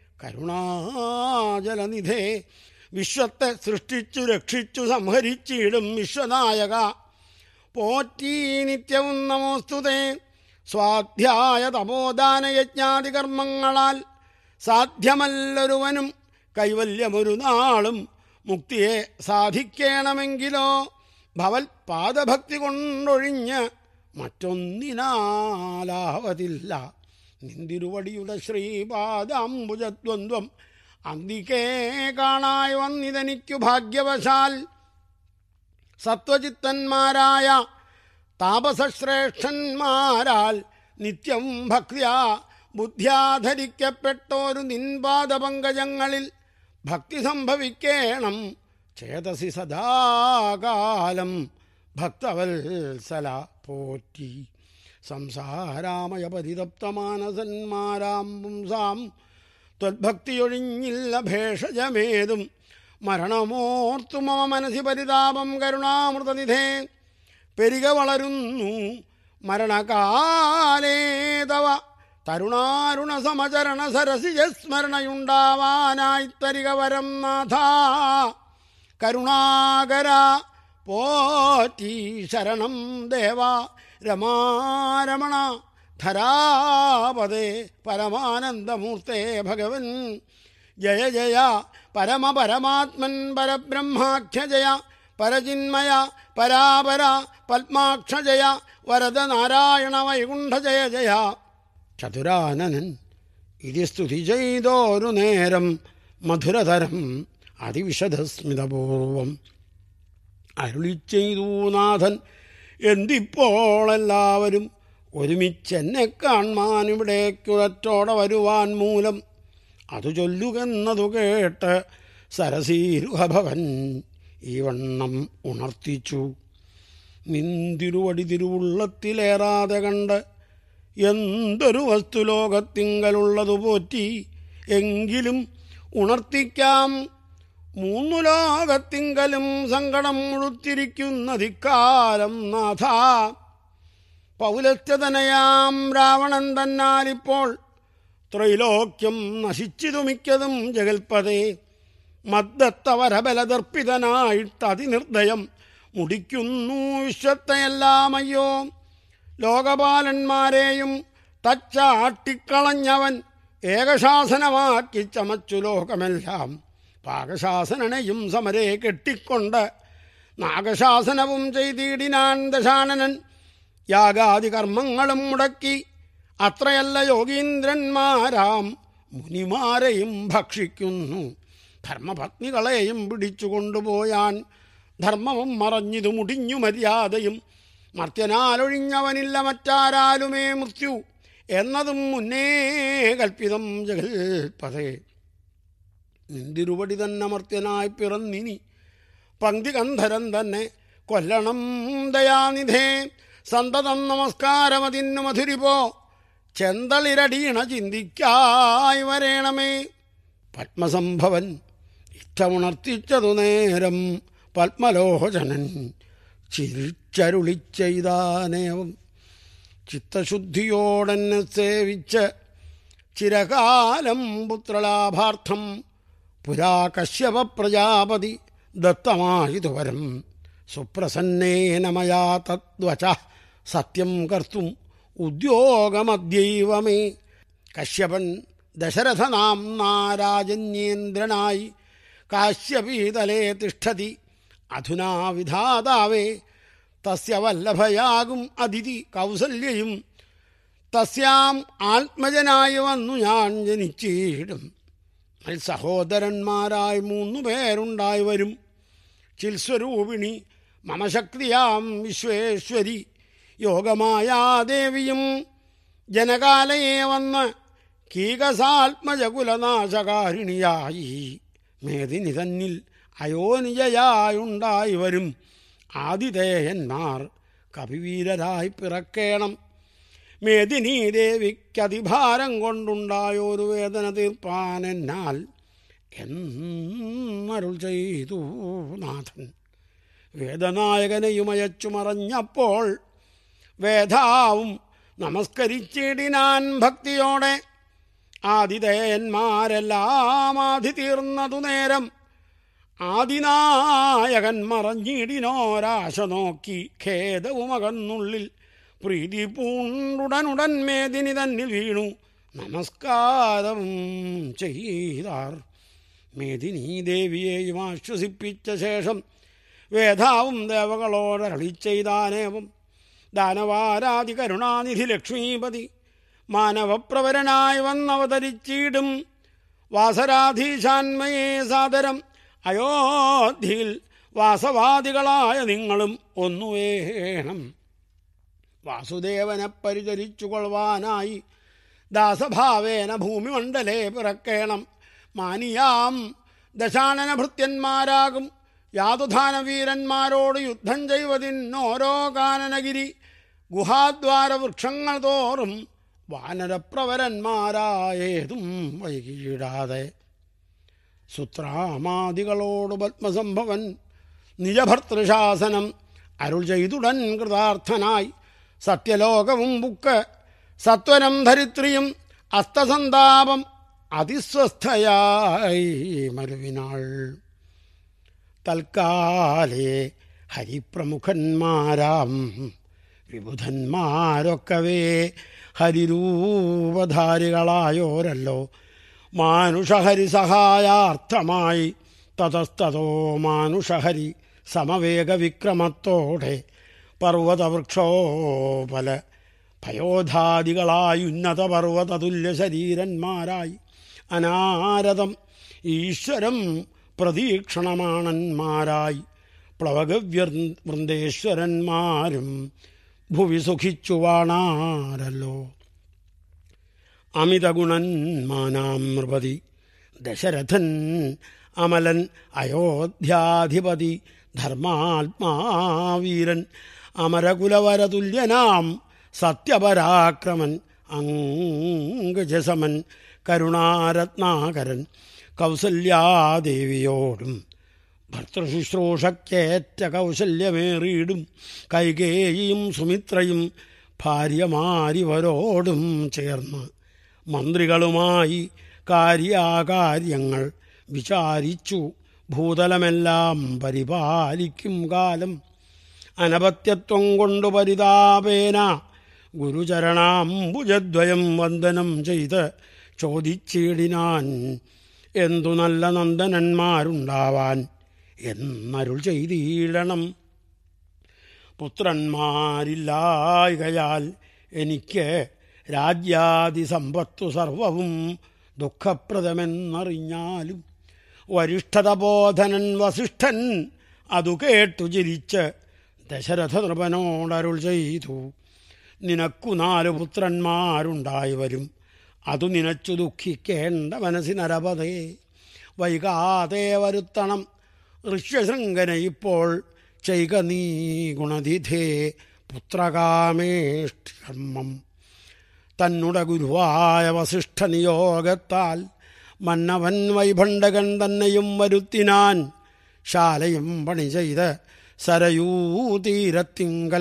കരുണാജലനിധേ വിശ്വത്തെ സൃഷ്ടിച്ചു രക്ഷിച്ചു സംഹരിച്ചിടും വിശ്വനായക പോറ്റി നിത്യവും നമോസ്തുതേ സ്വാധ്യായ തപോദാന യജ്ഞാതി കർമ്മങ്ങളാൽ സാധ്യമല്ലൊരുവനും കൈവല്യമൊരു നാളും മുക്തിയെ സാധിക്കണമെങ്കിലോ ഭവൽ പാദഭക്തി കൊണ്ടൊഴിഞ്ഞ് മറ്റൊന്നിനാലാവതില്ല നിന്തിരുവടിയുടെ ശ്രീപാദാംബുജദ്വന്ദ്വം അന്തിക്കേ കാണായി വന്നിതെനിക്കു ഭാഗ്യവശാൽ സത്വചിത്തന്മാരായ താപസശ്രേഷ്ഠന്മാരാൽ നിത്യം ഭക്തിയാ ബുദ്ധ്യാധരിക്കപ്പെട്ടോരു നിൻപാദപങ്കജങ്ങളിൽ ഭക്തി സംഭവിക്കേണം ചേതസി സദാകാലം ഭക്തവത്സല പോറ്റി സംസാരാമയ പരിതപ്തമാനസന്മാരാം പുംസാം ത്വത്ഭക്തിയൊഴിഞ്ഞില്ല ഭേഷജമേതും മരണമോർത്തു മമ മനസി പരിതാപം കരുണാമൃതനിധേ പെരുക വളരുന്നു മരണകാലേ തവ തരുണാരുണ സമചരണ സരസിജ സ്മരണയുണ്ടാവാനായി തരിക വരം നാഥ കരുണാകര പോറ്റി ശരണം ദേവ രമാരമണ ധരാപദേ പരമാനന്ദമൂർത്തേ ഭഗവൻ ജയ ജയ പരമപരമാത്മൻ പരബ്രഹ്മാഖ്യ ജയ പരചിന്മയ പരാപര പത്മാക്ഷ ജയ വരദ നാരായണ വൈകുണ്ഠ ജയ ജയ ചതുരാനനൻ ഇതി സ്തുതി ചെയ്തോരു നേരം മധുരതരം അതിവിശദസ്മിതപൂർവം അരുളി ചെയ്തു നാഥൻ എന്തിപ്പോൾ എല്ലാവരും ഒരുമിച്ചെന്നെ കാൺമാൻ ഇവിടേക്കുഴറ്റോടെ വരുവാൻ മൂലം അതു ചൊല്ലുകെന്നതു കേട്ട് സരസീരുഹഭവൻ ഈ വണ്ണം ഉണർത്തിച്ചു നിന്തിരുവടി തിരുവുള്ളത്തിലേറാതെ കണ്ട് എന്തൊരു വസ്തു ലോകത്തിങ്കലുള്ളതു പോറ്റി എങ്കിലും ഉണർത്തിക്കാം മൂന്നു ലോകത്തിങ്കലും സങ്കടം മുഴുത്തിരിക്കുന്നതിക്കാലം നാഥ പൗലത്യതനയാം രാവണൻ തന്നാലിപ്പോൾ ത്രൈലോക്യം നശിച്ചിതു മിക്കതും ജഗൽപതേ മദ്ദത്തവരബലദർപ്പിതനായിട്ടതിനിർദ്ദയം മുടിക്കുന്നു വിശ്വത്തെയെല്ലാം അയ്യോ ലോകപാലന്മാരെയും തച്ചാട്ടിക്കളഞ്ഞവൻ ഏകശാസനമാക്കി ചമച്ചു ലോകമെല്ലാം പാകശാസനനെയും സമരെ കെട്ടിക്കൊണ്ട് നാഗശാസനവും ചെയ്തിടിനാൻ ദശാനനൻ യാഗാദി കർമ്മങ്ങളും മുടക്കി അത്രയല്ല യോഗീന്ദ്രന്മാരാം മുനിമാരെയും ഭക്ഷിക്കുന്നു ധർമ്മപത്നികളെയും പിടിച്ചു കൊണ്ടുപോയാൻ ധർമ്മവും മറഞ്ഞിതു മുടിഞ്ഞു മര്യാദയും മർത്യനാലൊഴിഞ്ഞവനില്ല മറ്റാരാലുമേ മൃത്യു എന്നതും മുന്നേ കൽപ്പിതം ജഗൽപതേ നിന്തിരുപടി തന്നെ മർത്യനായി പിറന്നിനി പങ്ക്തി കന്ധരൻ തന്നെ കൊല്ലണം ദയാനിധേ സന്തതം നമസ്കാരമതിന്നു മധുരിപോ ചെന്തളിരടീണ ചിന്തിക്കായി വരേണമേ പത്മസംഭവൻ ഇഷ്ടമുണർത്തിച്ചതു നേരം പത്മലോചനൻ ചിരിച്ചരുളിച്ചെയ്താനേവം ചിത്തശുദ്ധിയോടെന്നെ സേവിച്ച് ചിരകാലം പുത്രലാഭാർത്ഥം പുരാ കശ്യപ പ്രജാപതി ദത്തമായിതുവരം സുപ്രസന്നേന മയാ തദ്വച സത്യം കർത്തും ഉദ്യോഗമദ്യൈവ മേ കശ്യപൻ ദശരഥനാംനാ രാജന്യേന്ദ്രനായി കാശ്യപീതലേ തിഷ്ഠതി അധുനാ വിധാതാവേ തസ്യ വല്ലഭയാകും അതിഥി കൗസല്യയും തസ്യാം ആത്മജനായി വന്നു ഞാൻ ജനിച്ചിടും സഹോദരന്മാരായി മൂന്നു പേരുണ്ടായി വരും ചിൽസ്വരൂപിണി മമശക്തിയാം വിശ്വേശ്വരി യോഗമായാദേവിയും ജനകാലയെ വന്ന് കീകസാത്മജകുലനാശകാരിണിയായി മേദിനി തന്നിൽ അയോനിജയായുണ്ടായി വരും ആതിഥേയന്മാർ കവിവീരരായി പിറക്കേണം മേദിനി ദേവിക്കതിഭാരം കൊണ്ടുണ്ടായൊരു വേദന തീർപ്പാനെന്നാൽ എന്നരുൾ ചെയ്തു നാഥൻ വേദനായകനെയുമയച്ചു മറഞ്ഞപ്പോൾ വേദാവും നമസ്കരിച്ചിടിനാൻ ഭക്തിയോടെ ആതിഥേയന്മാരെല്ലാം ആദി തീർന്നതു നേരം ആദിനായകൻ മറഞ്ഞിടിനോരാശ നോക്കി ഖേദവുമകന്നുള്ളിൽ പ്രീതി പൂണ്ടുടനുടൻ മേദിനി തന്നിൽ വീണു നമസ്കാരം ചെയ്താർ മേദിനി ദേവിയെയും ആശ്വസിപ്പിച്ച ശേഷം വേദാവും ദേവകളോടരളി ചെയ്താനേവം ദാനവാരാതി കരുണാനിധി ലക്ഷ്മീപതി മാനവപ്രവരനായി വന്നവതരിച്ചിടും വാസരാധീശാന്മയെ സാദരം അയോധ്യയിൽ വാസവാദികളായ നിങ്ങളും ഒന്നു വേണം വാസുദേവനെ പരിചരിച്ചു കൊള്ളുവാനായി ദാസഭാവേന ഭൂമിമണ്ഡലേ പിറക്കേണം മാനിയാം ദശാനന ഭൃത്യന്മാരാകും യാതുധാന വീരന്മാരോട് യുദ്ധം ചെയ്വതിന്നോരോ കാനനഗിരി ഗുഹാദ്വാര വൃക്ഷങ്ങൾ തോറും വാനരപ്രവരന്മാരായേതും വൈകിടാതെ സുത്രാമാദികളോട് പത്മസംഭവൻ നിജഭർത്തൃശാസനം അരുൾ ചെയ്തുടൻ കൃതാർത്ഥനായി സത്യലോകവും ബുക്ക് സത്വരം ധരിത്രിയും അസ്തസന്താപം അതിസ്വസ്ഥയായി മരുവിനാൾ തൽക്കാലേ ഹരിപ്രമുഖന്മാരാം വിബുധന്മാരൊക്കവേ ഹരിരൂപധാരികളായോരല്ലോ മാനുഷഹരി സഹായാർത്ഥമായി തതസ്തതോ മാനുഷഹരി സമവേഗ വിക്രമത്തോടെ പർവ്വതവൃക്ഷോപല ഭയോധാദികളായി ഉന്നത പർവ്വതതുല്യ ശരീരന്മാരായി അനാരതം ഈശ്വരം പ്രതീക്ഷണമാണന്മാരായി പ്ലവകവ്യർ വൃന്ദേശ്വരന്മാരും ഭുവി സുഖിച്ചു വാണാരല്ലോ അമിതഗുണന്മാനാം നൃപതി ദശരഥൻ അമലൻ അയോധ്യാധിപതി ധർമാത്മാവീരൻ അമരകുലവരതുല്യനാം സത്യപരാക്രമൻ അങ്കജസമൻ കരുണാരത്നാകരൻ കൗസല്യാദേവിയോടും ഭർത്തൃശുശ്രൂഷക്കേറ്റ കൗശല്യമേറിയിടും കൈകേയിയും സുമിത്രയും ഭാര്യമാരിവരോടും ചേർന്ന് മന്ത്രികളുമായി കാര്യാകാര്യങ്ങൾ വിചാരിച്ചു ഭൂതലമെല്ലാം പരിപാലിക്കും കാലം അനപത്യത്വം കൊണ്ടു പരിതാപേന ഗുരുചരണാംബുജദ്വയം വന്ദനം ചെയ്ത് ചോദിച്ചിടിനാൻ എന്തു നല്ല നന്ദനന്മാരുണ്ടാവാൻ എന്നരുൾ ചെയ്തിടണം പുത്രന്മാരില്ലായകയാൽ എനിക്ക് രാജ്യാദി സമ്പത്തു സർവവും ദുഃഖപ്രദമെന്നറിഞ്ഞാലും വരിഷ്ഠതബോധനൻ വസിഷ്ഠൻ അതു കേട്ടു ചിരിച്ച് ദശരഥ നൃപനോടരുൾ ചെയ്തു നിനക്കു നാല് പുത്രന്മാരുണ്ടായി വരും അതു നിനച്ചു ദുഃഖിക്കേണ്ട മനസ്സിനരപതേ വൈകാതെ വരുത്തണം ഋഷ്യശൃംഖന ഇപ്പോൾ ചെയ്ക നീ ഗുണതിഥേ പുത്രകാമേഷ്ഠർമ്മം തന്നുട ഗുരുവായ വസിഷ്ഠ നിയോഗത്താൽ മന്നവൻ വൈഭണ്ഡകൻ തന്നെയും വരുത്തിനാൻ ശാലയും പണി ചെയ്ത് സരയൂതീരത്തിങ്കൽ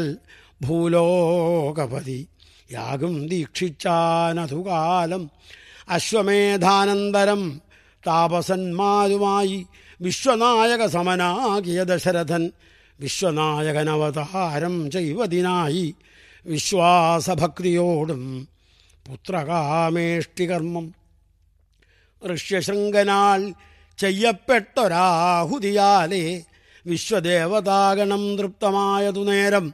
ഭൂലോകപതി യാഗം ദീക്ഷിച്ചാനതുകാലം അശ്വമേധാനന്തരം താപസന്മാരുമായി വിശ്വനായക സമനാകിയ ദശരഥൻ വിശ്വനായകനവതാരം ചെയ്വതിനായി വിശ്വാസഭക്തിയോടും പുത്രകാമേഷ്ടികർമ്മം ഋഷ്യശൃംഖനാൽ ചെയ്യപ്പെട്ടൊരാഹുതിയാലേ വിശ്വദേവതാഗണം തൃപ്തമായതു നേരം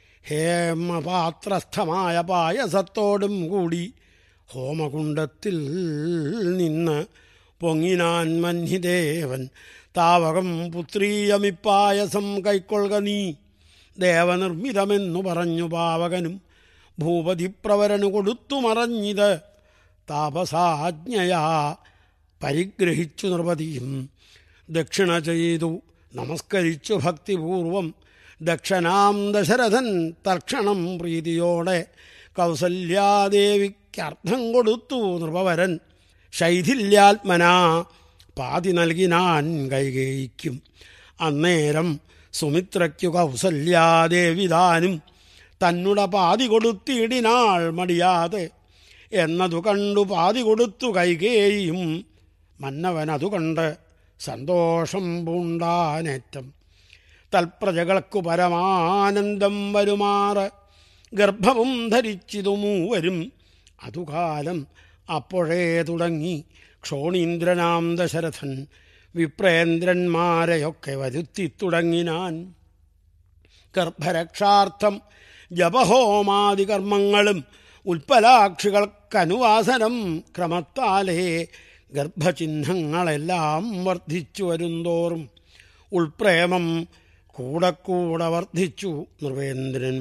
ഹേമപാത്രസ്ഥമായ പായസത്തോടും കൂടി ഹോമകുണ്ടത്തിൽ നിന്ന് പൊങ്ങിനാൻ മന്ഹിദേവൻ താവകം പുത്രീയമിപ്പായസം കൈക്കൊള്ളുക നീ ദേവനിർമ്മിതമെന്നു പറഞ്ഞു പാവകനും ഭൂപതിപ്രവരനു കൊടുത്തു മറഞ്ഞിത് താപസാജ്ഞയാ പരിഗ്രഹിച്ചു നൃപതിയും ദക്ഷിണ ചെയ്തു നമസ്കരിച്ചു ഭക്തിപൂർവം ദക്ഷനാം ദശരഥൻ തൽക്ഷണം പ്രീതിയോടെ കൗസല്യാദേവിക്കർത്ഥം കൊടുത്തു നൃപവരൻ ശൈഥില്യാത്മനാ പാതി നൽകിനാൻ കൈകേയിക്കും അന്നേരം സുമിത്രയ്ക്കു കൗസല്യാദേവിതാനും തന്നുട പാതി കൊടുത്തിടിനാൾ മടിയാതെ എന്നതു കണ്ടു പാതി കൊടുത്തു കൈകേയും മന്നവനതു കണ്ട് സന്തോഷം പൂണ്ടാനേറ്റം തൽപ്രജകൾക്കു പരമാനന്ദം വരുമാറ് ഗർഭവും ധരിച്ചിതു മൂവരും അതുകാലം അപ്പോഴേ തുടങ്ങി ക്ഷോണീന്ദ്രനാം ദശരഥൻ വിപ്രേന്ദ്രന്മാരെയൊക്കെ വരുത്തി തുടങ്ങിനാൻ ഗർഭരക്ഷാർത്ഥം ജപഹോമാദി കർമ്മങ്ങളും ഉൽപ്പലാക്ഷികൾക്കനുവാസനം ക്രമത്താലേ ഗർഭചിഹ്നങ്ങളെല്ലാം വർദ്ധിച്ചു വരുന്തോറും ഉൾപ്രേമം കൂടെ കൂടെ വർദ്ധിച്ചു നൃപേന്ദ്രൻ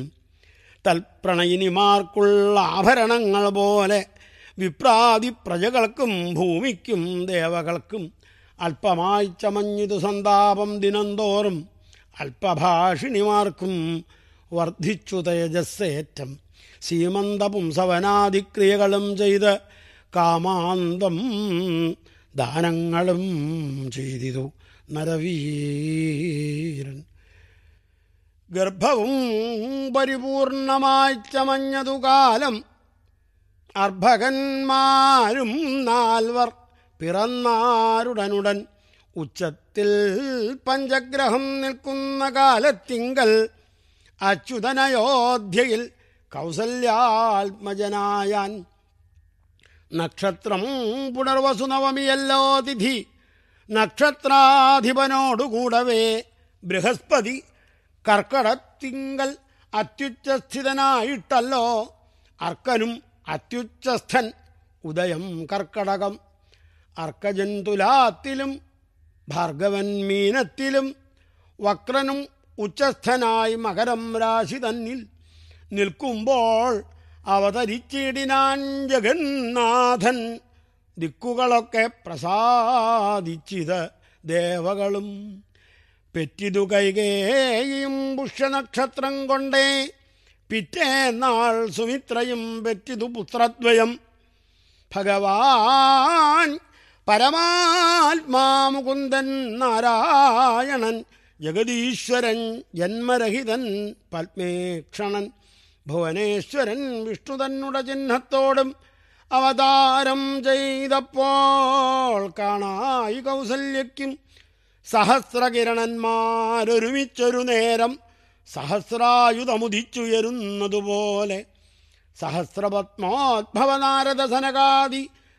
തൽപ്രണയിനിമാർക്കുള്ള ആഭരണങ്ങൾ പോലെ വിപ്രാതി പ്രജകൾക്കും ഭൂമിക്കും ദേവകൾക്കും അല്പമായി ചമഞ്ഞിതു സന്താപം ദിനംതോറും അല്പഭാഷിണിമാർക്കും വർദ്ധിച്ചു തേജസ്സേറ്റം സീമന്ത പുംസവനാദിക്രിയകളും ചെയ്ത് കാമാന്തം ദാനങ്ങളും ചെയ്തിതു നരവീരൻ ഗർഭവും പരിപൂർണമായി ചമഞ്ഞതു കാലം അർഭകന്മാരും നാൽവർ പിറന്നാരുടനുടൻ ഉച്ചത്തിൽ പഞ്ചഗ്രഹം നിൽക്കുന്ന കാലത്തിങ്കൽ അച്യുതനയോധ്യയിൽ കൗസല്യാത്മജനായാൻ നക്ഷത്രം പുനർവസുനവമിയല്ലോ തിഥി നക്ഷത്രാധിപനോടുകൂടവേ ബൃഹസ്പതി കർക്കടത്തിങ്കൽ അത്യുച്ചസ്ഥിതനായിട്ടല്ലോ അർക്കനും അത്യുച്ചസ്ഥൻ ഉദയം കർക്കടകം അർക്കജൻ തുലാത്തിലും ഭാർഗവൻ മീനത്തിലും വക്രനും ഉച്ചസ്ഥനായി മകരം രാശി തന്നിൽ നിൽക്കുമ്പോൾ അവതരിച്ചിടിനാൻ ജഗന്നാഥൻ ദിക്കുകളൊക്കെ പ്രസാദിച്ചിത് ദേവകളും പെറ്റിതു കൈകേയും പുഷ്യനക്ഷത്രം കൊണ്ടേ പിറ്റേന്നാൾ സുമിത്രയും പെറ്റിതു പുത്രദ്വയം ഭഗവാൻ പരമാത്മാമുകുന്ദൻ നാരായണൻ ജഗദീശ്വരൻ ജന്മരഹിതൻ പത്മേക്ഷണൻ ഭുവനേശ്വരൻ വിഷ്ണു തന്നുടെ ചിഹ്നത്തോടും അവതാരം ചെയ്തപ്പോൾ കാണായി കൗസല്യയ്ക്കും സഹസ്രകിരണന്മാരൊരുമിച്ചൊരു നേരം സഹസ്രായുധമുദിച്ചുയരുന്നതുപോലെ സഹസ്രപത്മോദ്ഭവനാരദ സനകാദി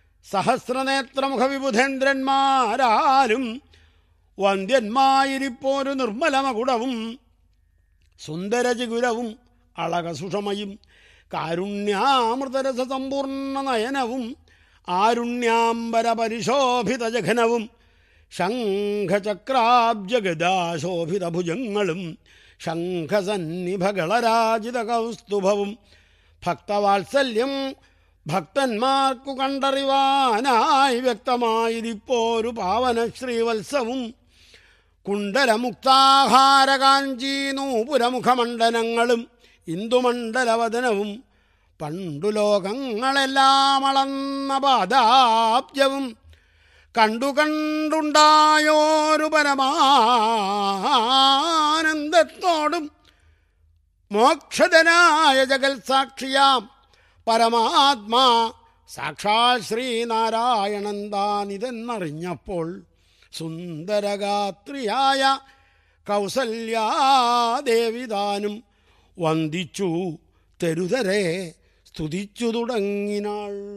സഹസ്രനേത്രമുഖവിബുധേന്ദ്രന്മാരാലും വന്ധ്യന്മായിരിപ്പോരു നിർമ്മലമകുടവും സുന്ദരചിഗുരവും അളകസുഷമയും കാരുണ്യാമൃതരസ സമ്പൂർണ്ണ നയനവും ആരുണ്യാംബര പരിശോഭിത ജഘനവും ശംഖചക്രാബ്ജഗദാശോഭിത ഭുജങ്ങളും ശംഖസന്നിഭകളരാജിത കൗസ്തുഭവും ഭക്തവാത്സല്യം ഭക്തന്മാർക്കു കണ്ടറിവാനായി വ്യക്തമായിരിപ്പോരു പാവന ശ്രീവത്സവും കുണ്ടലമുക്താഹാരകാഞ്ചി നൂപുരമുഖമണ്ഡലങ്ങളും ഇന്ദുമണ്ഡലവദനവും പണ്ടു ലോകങ്ങളെല്ലാം അളന്ന പാദാബ്ജവും കണ്ടു കണ്ടുണ്ടായോരു പരമാനന്ദത്തോടും മോക്ഷതനായ ജഗൽ സാക്ഷിയാം പരമാത്മാ സാക്ഷാൽ ശ്രീനാരായണൻ താനിതെന്നറിഞ്ഞപ്പോൾ സുന്ദരഗാത്രിയായ കൗസല്യാദേവിതാനും വന്ദിച്ചു തെരുതരെ സ്തുതിച്ചു തുടങ്ങിനാൾ